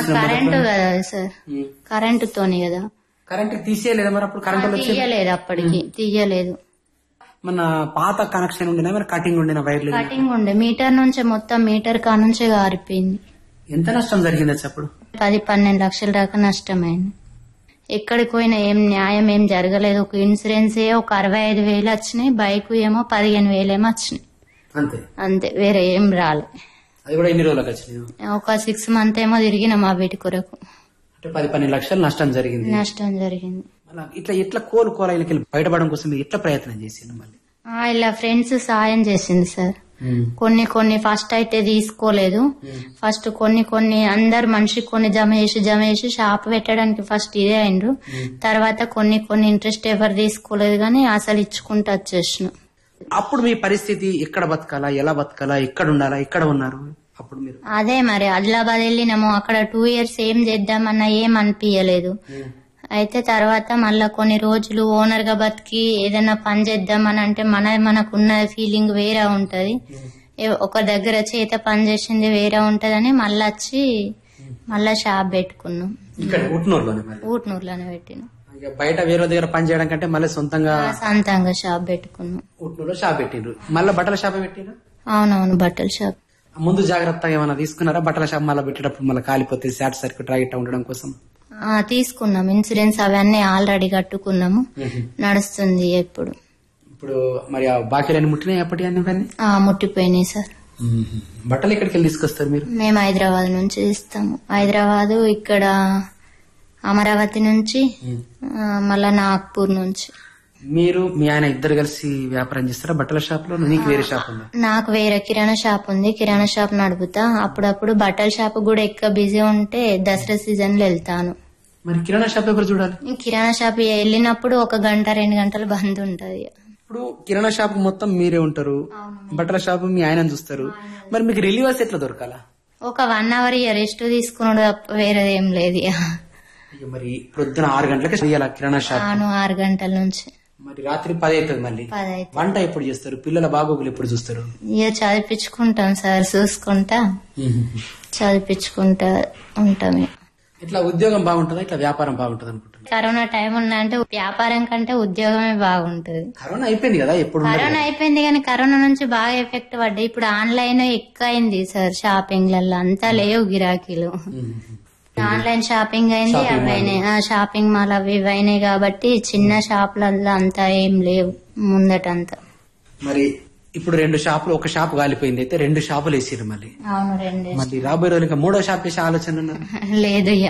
చేస్తున్నారు కరెంటు కదా సార్ ఉమ్. కరెంటుతోని కదా కరెంట్ తీసేయలేదా మరి అప్పుడు కరెంట్ వచ్చి తీయలేదు అప్పటికి తీయలేదు మన పాత కనెక్షన్ ఉండినా మరి కటింగ్ ఉండిన వైర్లు కటింగ్ ఉండే మీటర్ నుంచే మొత్తం మీటర్ కా నుంచే గారిపోయింది ఎంత నష్టం జరిగింది అప్పుడు పది పన్నెండు లక్షల దాకా నష్టమైంది ఎక్కడికి పోయినా ఏం న్యాయం ఏం జరగలేదు ఒక ఇన్సూరెన్స్ ఏ ఒక అరవై ఐదు వేలు వచ్చినాయి బైక్ ఏమో పదిహేను వేలేమో వచ్చినాయి అంతే అంతే వేరే ఏం రాలే అది కూడా ఎన్ని రోజులకు వచ్చినాయి ఒక సిక్స్ మంత్ ఏమో తిరిగిన మా వీటి కొరకు అంటే పది పన్నెండు లక్షలు నష్టం జరిగింది నష్టం జరిగింది మళ్ళా ఇట్లా ఎట్లా కోలుకోవాలి వెళ్ళి బయటపడడం కోసం మీరు ఎట్లా ప్రయత్నం చేసిండు మళ్ళీ ఆ, ఇలా ఫ్రెండ్స్ సాయం చేసింది సార్ కొన్ని కొన్ని ఫస్ట్ అయితే తీసుకోలేదు ఫస్ట్ కొన్ని కొన్ని అందరు మనిషి కొన్ని జమ చేసి జమ చేసి షాప్ పెట్టడానికి ఫస్ట్ ఇదే అయిండ్రు తర్వాత కొన్ని కొన్ని ఇంట్రెస్ట్ ఎవరు తీసుకోలేదు కానీ అసలు ఇచ్చుకుంటూ వచ్చేసిన అప్పుడు మీ పరిస్థితి ఎక్కడ బతకాలా ఎలా బతకాలా ఎక్కడ ఉండాలా ఎక్కడ ఉన్నారు అప్పుడు మీరు అదే మరి ఆదిలాబాద్ వెళ్ళినాము అక్కడ టూ ఇయర్స్ ఏం చేద్దామన్నా ఏం అనిపించలేదు అయితే తర్వాత మళ్ళా కొన్ని రోజులు ఓనర్ గా బతికి ఏదైనా పని చేద్దామని అంటే మన మనకున్న ఫీలింగ్ వేరే ఉంటది ఏ- ఒక దగ్గర చేత పని చేసింది వేరే ఉంటదని మళ్ళా వచ్చి మళ్ళా షాప్ పెట్టుకున్నాం ఇక్కడ ఉట్నూరులోనే మరి ఊట్నూరులోనే పెట్టినాం ఇక బయట వేరే దగ్గర పని చేయడం కంటే మళ్ళీ సొంతంగా సొంతంగా షాప్ పెట్టుకున్నాం ఉట్నూరులో షాప్ పెట్టిండ్రు మళ్ళీ బట్టల షాప్ పెట్టిండ్రు అవునవును బట్టల షాప్ ముందు జాగ్రత్తగా ఏమైనా తీసుకున్నారా బట్టల షాప్ మళ్ళీ పెట్టేటప్పుడు మళ్ళీ కాలిపోతే షార్ట్ సర్క్యూట్ రాయిట్ ఉండడం కోసం ఆ, తీసుకున్నాం ఇన్సూరెన్స్ అవన్నీ ఆల్రెడీ కట్టుకున్నాము నడుస్తుంది ఎప్పుడు ఇప్పుడు మరి ఆ బాకీలన్నీ ముట్టినాయి అప్పటి అన్ని ఇవన్నీ ఆ, ముట్టిపోయినాయి సార్ బట్టలు ఎక్కడికి వెళ్ళి తీసుకొస్తారు మీరు మేము హైదరాబాద్ నుంచి ఇస్తాము హైదరాబాద్ ఇక్కడ అమరావతి నుంచి ఆ, మళ్ళా నాగ్పూర్ నుంచి మీరు మీ ఆయన ఇద్దరు కలిసి వ్యాపారం చేస్తారా బట్టల షాప్ లో నీకు వేరే షాప్ ఉందా నాకు వేరే కిరాణా షాప్ ఉంది కిరాణా షాప్ నడుపుతా అప్పుడప్పుడు బట్టల షాప్ కూడా ఎక్కువ బిజీ ఉంటే దసరా సీజన్ లో వెళ్తాను మరి కిరాణా షాప్ ఎవరు చూడాలి ఈ కిరాణా షాప్ వెళ్ళినప్పుడు ఒక గంట రెండు గంటలు బంద్ ఉంటది ఇప్పుడు కిరాణా షాప్ మొత్తం మీరే ఉంటారు బట్టల షాప్ మీ ఆయన చూస్తారు మరి మీకు రిలీవర్స్ ఎట్లా దొరకాలా ఒక వన్ అవర్ రెస్ట్ తీసుకున్నాడు తప్ప వేరేది ఏం లేదు ఇక. అయ్యో, మరి పొద్దున ఆరు గంటలకి చేయాలా కిరాణా షాప్ ఆను ఆరు గంటల నుంచి మరి రాత్రి పది అవుతుంది మళ్ళీ పది అయితే వంట ఎప్పుడు చేస్తారు పిల్లల బాగోగులు ఎప్పుడు చూస్తారు ఇక చదివించుకుంటాం సార్ చూసుకుంటా చదివించుకుంటా ఉంటాం ఇక. ఇట్లా ఉద్యోగం బాగుంటుందా ఇట్లా వ్యాపారం బాగుంటుంది అనుకుంటున్నాను కరోనా టైం ఉందంటే వ్యాపారం కంటే ఉద్యోగమే బాగుంటది కరోనా అయిపోయింది కదా ఎప్పుడు ఉండదు. కరోనా అయిపోయింది కానీ కరోనా నుంచి బాగా ఎఫెక్ట్ పడ్డాయి ఇప్పుడు ఆన్లైన్ ఎక్కువ అయింది సార్ షాపింగ్లలో అంతా లేవు గిరాకీలు మ్మ్. ఆన్లైన్ షాపింగ్ అయింది అవి అయినాయి ఆ, షాపింగ్ మాల్ అవి ఇవి అయినాయి కాబట్టి చిన్న షాపులలో అంతా ఏం లేవు ముందటంతా మరి ఇప్పుడు రెండు షాపులు ఒక షాప్ కాలిపోయింది అయితే రెండు షాపులు వేసారు మళ్ళీ అవును రెండు మళ్ళీ రాబోయే రోజులు ఇంకా మూడో షాప్ వేసే ఆలోచన ఉన్నారు లేదు ఇక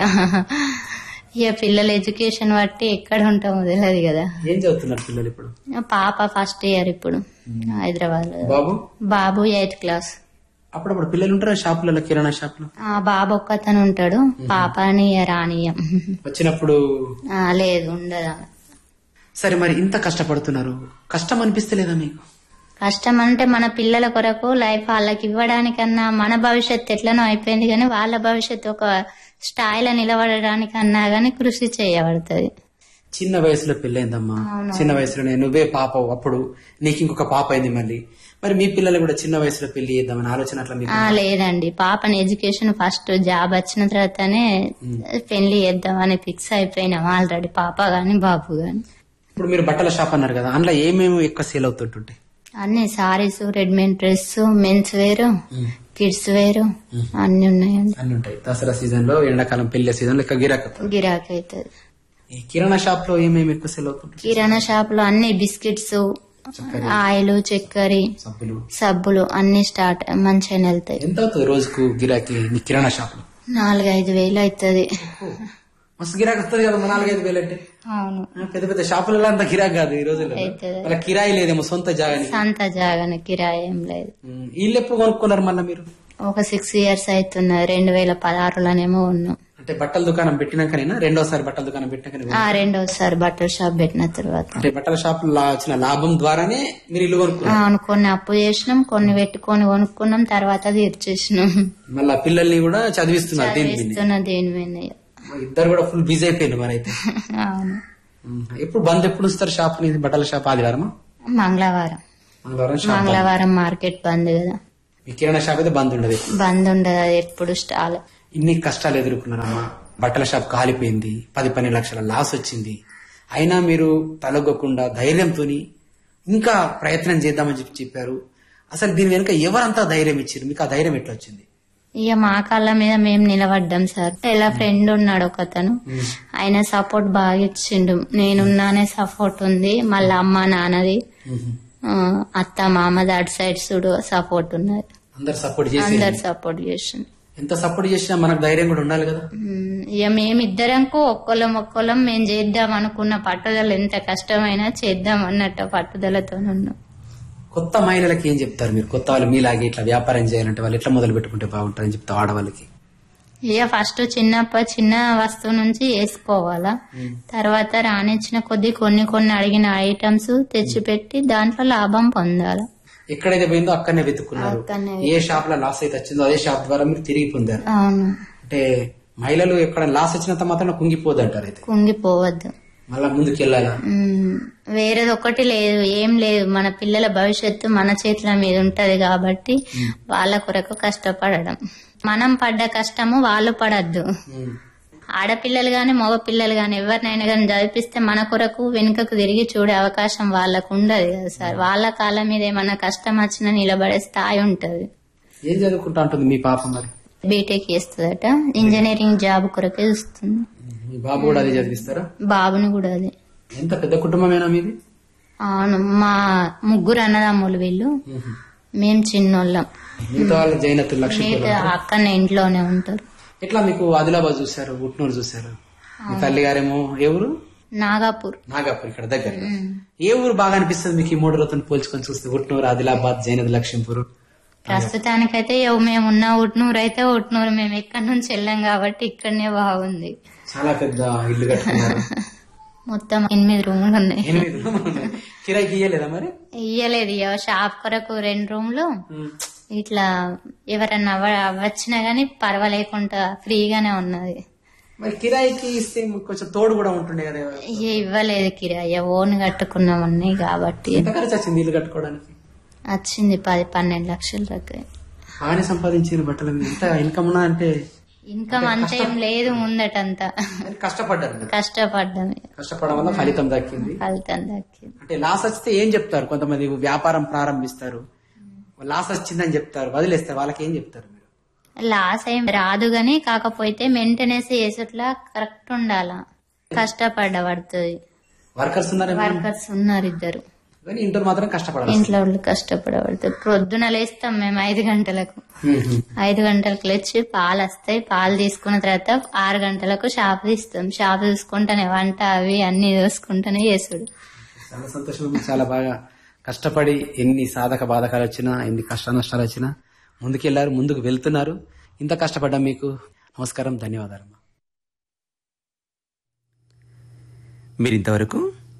ఇక పిల్లల ఎడ్యుకేషన్ బట్టి ఎక్కడ ఉంటామో తెలియదు కదా ఏం చదువుతున్నారు పిల్లలు ఇప్పుడు పాప ఫస్ట్ ఇయర్ ఇప్పుడు హైదరాబాద్ లో బాబు బాబు ఎయిత్ క్లాస్ అప్పుడప్పుడు పిల్లలు ఉంటారా షాపులలో కిరాణా షాపులో ఆ బాబు ఒక్కతను ఉంటాడు పాపని రానియం వచ్చినప్పుడు ఆ, లేదు ఉండదు ఆమె. సరే మరి ఇంత కష్టపడుతున్నారు కష్టం అనిపిస్తలేదా మీకు కష్టం అంటే మన పిల్లల కొరకు లైఫ్ వాళ్ళకి ఇవ్వడానికన్నా మన భవిష్యత్తు ఎట్లనో అయిపోయింది కానీ వాళ్ళ భవిష్యత్తు ఒక స్థాయిలో నిలబడడానికన్నా గానీ కృషి చేయబడుతుంది చిన్న వయసులో పెళ్ళైందమ్మా చిన్న వయసులోనే నువ్వే పాప అప్పుడు నీకు ఇంకొక పాప అయింది మళ్ళీ మరి మీ పిల్లలు కూడా చిన్న వయసులో పెళ్లి చేద్దామని ఆలోచన అట్లా మీకు ఆ లేదండి పాపని ఎడ్యుకేషన్ ఫస్ట్ జాబ్ వచ్చిన తర్వాతనే పెళ్లి చేద్దామని ఫిక్స్ అయిపోయినాం ఆల్రెడీ పాప గాని బాబు గాని ఇప్పుడు మీరు బట్టల షాప్ అన్నారు కదా అందులో ఏమేమి ఎక్కువ సేల్ అవుతుంటుంటాయి అన్ని సారీస్ రెడీమేడ్ డ్రెస్ మెన్స్ వేరు కిడ్స్ వేరు అన్ని ఉన్నాయండి అన్ని ఉంటాయి దసరా సీజన్ లో ఎండాకాలం పెళ్లి సీజన్ లో ఇక గిరాక గిరాకీ అవుతుంది ఈ కిరాణా షాప్ లో ఏమేమి ఎక్కువ సేల్ అవుతుంటాయి కిరాణా షాప్ లో అన్ని బిస్కెట్స్ ఆయిల్ చక్కెర సబ్బులు సబ్బులు అన్ని స్టార్ట్ మంచిగా వెళ్తాయి ఎంత అవుతుంది రోజుకు గిరాకీ మీ కిరాణా షాప్ లో నాలుగైదు వేలు అవుతుంది మస్తు గిరాకీ వస్తుంది కదా మా నాలుగైదు వేలు అంటే అవును ఆ, పెద్ద పెద్ద షాపులలో అంత గిరాకీ కాదు ఈ రోజుల్లో అవుతుంది. వాళ్ళ కిరాయి లేదేమో సొంత జాగాని సంత జాగన కిరాయి ఏం లేదు ఉమ్, వీళ్ళు ఎప్పుడు కొనుక్కున్నారు మళ్ళీ మీరు ఒక సిక్స్ ఇయర్స్ అవుతున్నది రెండు వేల పదహారులోనేమో ఉన్నాం అంటే బట్టల దుకాణం పెట్టినాకనైనా రెండోసారి బట్టల దుకాణం పెట్టినాకనే ఆ రెండోసారి బట్టల షాప్ పెట్టిన తర్వాత అంటే బట్టల షాప్ లా వచ్చిన లాభం ద్వారానే మీరు ఇల్లు కొనుక్కున్నారు అవును కొన్ని అప్పు చేసినాం కొన్ని పెట్టుకొని కొనుక్కున్నాం తర్వాత తీర్చేసినాం మళ్ళా పిల్లల్ని కూడా చదివిస్తున్నారు దీని మీద ఇస్తున్న దేని మీద ఇద్దరు కూడా ఫుల్ బిజీ అయిపోయింది మరి అయితే అవును ఉమ్, ఎప్పుడు బంద్ ఎప్పుడు ఇస్తారు షాప్ ని బట్టల షాప్ ఆదివారమా మంగళవారం మంగళవారం షాప్ బంద్. మంగళవారం మార్కెట్ బంద్ కదా మీ కిరాణా షాప్ అయితే బంద్ ఉండదు బంద్ ఉండదు అది ఎప్పుడు స్టాల్ ఇన్ని కష్టాలు ఎదుర్కొన్నారమ్మా బట్టల షాప్ కాలిపోయింది పది పన్నెండు లక్షల లాస్ వచ్చింది అయినా మీరు తలొగ్గకుండా ధైర్యంతోని ఇంకా ప్రయత్నం చేద్దామని చెప్పి చెప్పారు అసలు దీని వెనుక ఎవరంతా ధైర్యం ఇచ్చారు మీకు ఆ ధైర్యం ఎట్లా వచ్చింది ఇక మా కాళ్ళ మీద మేము నిలబడ్డాం సార్ ఇలా ఫ్రెండ్ ఉన్నాడు ఒక అతను ఆయన సపోర్ట్ బాగా ఇచ్చిండు నేనున్నానే సపోర్ట్ ఉంది మళ్ళీ అమ్మ నాన్నది ఆ, అత్త మామది అటు సైడ్ చూడు సపోర్ట్ ఉన్నది అందరు సపోర్ట్ చేసి అందరు సపోర్ట్ చేసిండు ఎంత సపోర్ట్ చేసినా మనకు ధైర్యం కూడా ఉండాలి కదా ఉమ్, ఇక మేమిద్దరంకు ఒక్కలం ఒక్కలం మేము చేద్దాం అనుకున్న పట్టుదల ఎంత కష్టమైనా చేద్దాం అన్నట్టు పట్టుదలతో ఉన్నాం కొత్త మహిళలకి ఏం చెప్తారు మీరు కొత్త వాళ్ళు మీలాగే ఇట్లా వ్యాపారం చేయాలంటే వాళ్ళు ఎట్లా మొదలు పెట్టుకుంటే బాగుంటారని చెప్తా ఆడవాళ్ళకి ఇక ఫస్ట్ చిన్నప్ప చిన్న వస్తువు నుంచి వేసుకోవాలా తర్వాత రానిచ్చిన కొద్ది కొన్ని కొన్ని అడిగిన ఐటమ్స్ తెచ్చిపెట్టి దాంట్లో లాభం పొందాలి ఎక్కడైతే పోయిందో అక్కడనే వెతుక్కున్నారు అక్కడనే ఏ షాప్ లో లాస్ అయితే వచ్చిందో అదే షాప్ ద్వారా మీరు తిరిగి పొందారు అవును అంటే మహిళలు ఎక్కడ లాస్ వచ్చినంత మాత్రం కుంగిపోదు అంటారు అయితే కుంగిపోవద్దు మళ్ళా ముందుకు వెళ్ళాలా ఉమ్, వేరేది ఒకటి లేదు ఏం లేదు మన పిల్లల భవిష్యత్తు మన చేతుల మీద ఉంటది కాబట్టి వాళ్ళ కొరకు కష్టపడడం మనం పడ్డ కష్టము వాళ్ళు పడద్దు ఉమ్. ఆడపిల్లలు గాని మగ పిల్లలు గాని ఎవరినైనా గాని చదివిస్తే మన కొరకు వెనుకకు తిరిగి చూడే అవకాశం వాళ్ళకు ఉండదు కదా సార్ వాళ్ళ కాళ్ళ మీద ఏమన్నా కష్టం వచ్చినా నిలబడే స్థాయి ఉంటది ఏం చదువుకుంటా ఉంటుంది మీ పాప మరి బీటెక్ చేస్తుందట ఇంజనీరింగ్ జాబ్ కొరకే చూస్తుంది మీ బాబు కూడా అదే చదివిస్తారా బాబుని కూడా అది ఎంత పెద్ద కుటుంబమేనా మీది అవును మా ముగ్గురు అన్నదమ్ములు వీళ్ళు మేం చిన్నోళ్ళం మిగతా వాళ్ళు జైనతులు లక్ష్మీ మిగతా అక్కనే ఇంట్లోనే ఉంటారు ఎట్లా మీకు ఆదిలాబాద్ చూశారు ఉట్నూరు చూశారు మీ తల్లి గారేమో ఏ ఊరు నాగాపూర్ నాగాపూర్ ఇక్కడ దగ్గర ఏ ఊరు బాగా అనిపిస్తుంది మీకు ఈ మూడు రోజులను పోల్చుకొని చూస్తే ఉట్నూరు ఆదిలాబాద్ జైనద్ లక్ష్మీపూర్ ప్రస్తుతానికైతే ఎవ- మేము ఉన్న ఉట్నూరు అయితే ఉట్నూరు మేము ఎక్కడి నుంచి వెళ్ళాం కాబట్టి ఇక్కడనే బాగుంది చాలా పెద్ద ఇల్లు కట్టుకున్నారు మొత్తం ఎనిమిది రూములు ఉన్నాయి ఎనిమిది రూములు ఉన్నాయి. కిరాయికి ఇయ్యలేదా మరి ఇయ్యలేదు ఇక షాప్ కొరకు రెండు రూమ్లు ఇట్లా ఎవరన్నా అవ- వచ్చినా గానీ పర్వాలేకుండా ఫ్రీగానే ఉన్నది మరి కిరాయికి ఇస్తే కొంచెం తోడు కూడా ఉంటుండే కదా ఇక ఇవ్వలేదు కిరాయ ఓన్ కట్టుకున్నాం ఉన్నాయి కాబట్టి ఎంత ఖర్చు వచ్చింది ఇల్లు కట్టుకోవడానికి వచ్చింది పది పన్నెండు లక్షల దాకా బాగానే సంపాదించారు బట్టల మీద ఎంత ఇన్కమ్ ఉన్నా అంటే ఇన్కమ్ అంత ఏం లేదు ముందటంతా మరి కష్టపడ్డారు మీరు. కష్టపడ్డమే కష్టపడడం వల్ల ఫలితం దక్కింది ఫలితం దక్కింది అంటే లాస్ వస్తే ఏం చెప్తారు కొంతమంది వ్యాపారం ప్రారంభిస్తారు లాస్ వచ్చిందని చెప్తారు వదిలేస్తారు వాళ్ళకి ఏం చెప్తారు మీరు లాస్ ఏం రాదు గాని కాకపోతే మెయింటెనెన్స్ చేసేట్లా కరెక్ట్ ఉండాలా కష్టపడ్డ పడుతుంది వర్కర్స్ ఉన్నారేమో వర్కర్స్ ఉన్నారు ఇద్దరు కానీ ఇంట్లో మాత్రం కష్టపడాలి ఇంట్లో వాళ్ళు కష్టపడబడుతుంది ప్రొద్దున లేస్తాం మేము ఐదు గంటలకు ఐదు గంటలకు లేచి పాలు వస్తాయి పాలు తీసుకున్న తర్వాత ఆరు గంటలకు షాప్ తీస్తాం షాప్ చూసుకుంటానే వంట అవి అన్ని చూసుకుంటానే చేసుడు చాలా సంతోషం చాలా బాగా కష్టపడి ఎన్ని సాధక బాధకాలు వచ్చినా ఎన్ని కష్ట నష్టాలు వచ్చినా ముందుకెళ్లారు ముందుకు వెళ్తున్నారు ఇంత కష్టపడ్డా మీకు నమస్కారం ధన్యవాదాలు మీరు ఇంతవరకు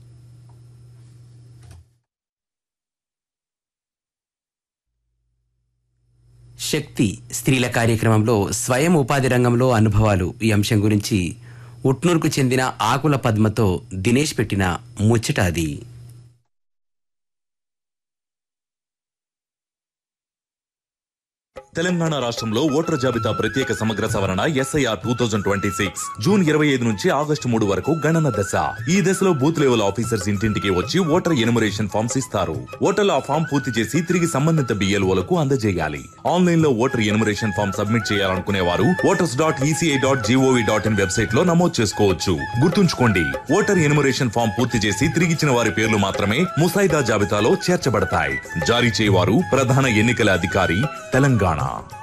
శక్తి స్త్రీల కార్యక్రమంలో స్వయం ఉపాధి రంగంలో అనుభవాలు ఈ అంశం గురించి ఉట్నూరుకు చెందిన ఆకుల పద్మతో దినేష్ పెట్టిన ముచ్చట అది తెలంగాణ రాష్ట్రంలో ఓటర్ జాబితా ప్రత్యేక సమగ్ర సవరణ SIR two thousand twenty six June ఇరవై ఐదు నుంచి ఆగస్టు మూడు వరకు గణన దశ ఈ దశలో బూత్ లెవెల్ ఆఫీసర్స్ ఇంటింటికి వచ్చి ఓటర్ ఎనుమరేషన్ ఫామ్స్ ఇస్తారు ఓటర్లు ఆ ఫామ్ పూర్తి చేసి తిరిగి సంబంధిత బిఎల్ఓలకు అందజేయాలి ఆన్లైన్ లో ఓటర్ ఎనుమరేషన్ ఫామ్ సబ్మిట్ చేయాలనుకునే వారు voters dot ECI dot gov dot in website లో నమోదు చేసుకోవచ్చు గుర్తుంచుకోండి ఓటర్ ఎనుమరేషన్ ఫామ్ పూర్తి చేసి తిరిగిచ్చిన వారి పేర్లు మాత్రమే ముసాయిదా జాబితాలో చేర్చబడతాయి జారీ చేయవారు ప్రధాన ఎన్నికల అధికారి తెలంగాణ